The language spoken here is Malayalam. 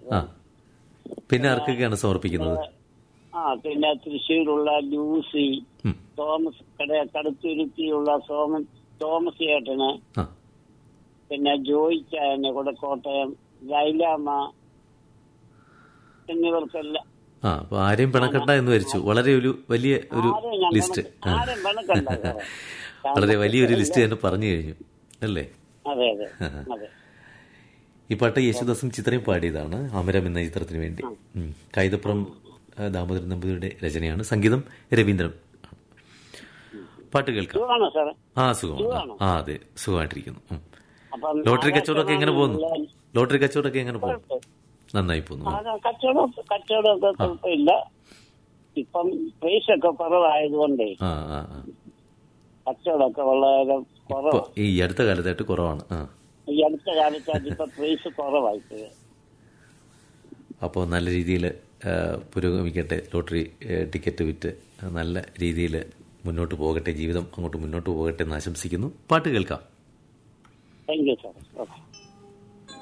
ആ പിന്നെ ആർക്കൊക്കെയാണ് സമർപ്പിക്കുന്നത് ആ പിന്നെ തൃശ്ശൂരുള്ള ലൂസി ഉം. തോമസ് കട കടുത്തുരുത്തിയുള്ള സോമൻ തോമസ് ചേട്ടന് ആ പിന്നെ ജോയിച്ചായന് കൂടെ കോട്ടയം ലൈലാമ്മ എന്നിവർക്കെല്ലാം ആ അപ്പൊ ആരെയും പിണക്കണ്ട എന്ന് വരിച്ചു വളരെ ഒരു വലിയ ഒരു ആരെയും ഞാൻ ലിസ്റ്റ് പിണക്ക- ആരെയും പിണക്കണ്ട സാറേ. വളരെ വലിയൊരു ലിസ്റ്റ് തന്നെ പറഞ്ഞു കഴിഞ്ഞു അല്ലേ അതെ അതെ അതെ ഈ പാട്ട് യേശുദാസും ചിത്രയും പാടിയതാണ് അമരം എന്ന ചിത്രത്തിന് വേണ്ടി ഉം. കൈതപ്പുറം ആ, ദാമോദരൻ നമ്പൂതിരിയുടെ രചനയാണ് സംഗീതം രവീന്ദ്രൻ പാട്ട് കേൾക്കാം സുഖമാണോ സാറേ ആ സുഖമാണ് ആ അതെ സുഖമായിട്ടിരിക്കുന്നു ഉം. അപ്പം ലോട്ടറി കച്ചവടമൊക്കെ എങ്ങനെ പോകുന്നു ആകാശവാണിയിലുള്ള- ലോട്ടറി കച്ചവടമൊക്കെ എങ്ങനെ പോകുന്നു നന്നായി പോകുന്നു ആ, കച്ചവടം കച്ചവടമൊക്കെ കുഴപ്പമില്ല ഇപ്പം പ്രൈസ് ഒക്കെ കുറവായതുകൊണ്ടേ ആ ആ ആ കച്ചവടമൊക്കെ വളരെ ഇപ്പൊ കുറവ് ഈ അടുത്ത കാലത്തായിട്ട് കുറവാണ് ആ ഈ അടുത്ത കാലത്ത് അതിപ്പോ പ്രൈസ് കുറവായിപ്പോയി അപ്പോൾ നല്ല രീതിയിൽ പുരോഗമിക്കട്ടെ ലോട്ടറി ആ, ടിക്കറ്റ് വിറ്റ് ആ, നല്ല രീതിയിൽ മുന്നോട്ട് പോകട്ടെ ജീവിതം അങ്ങോട്ട് മുന്നോട്ട് പോകട്ടെ എന്ന് ആശംസിക്കുന്നു പാട്ട് കേൾക്കാം താങ്ക് യു സാർ ഓക്കെ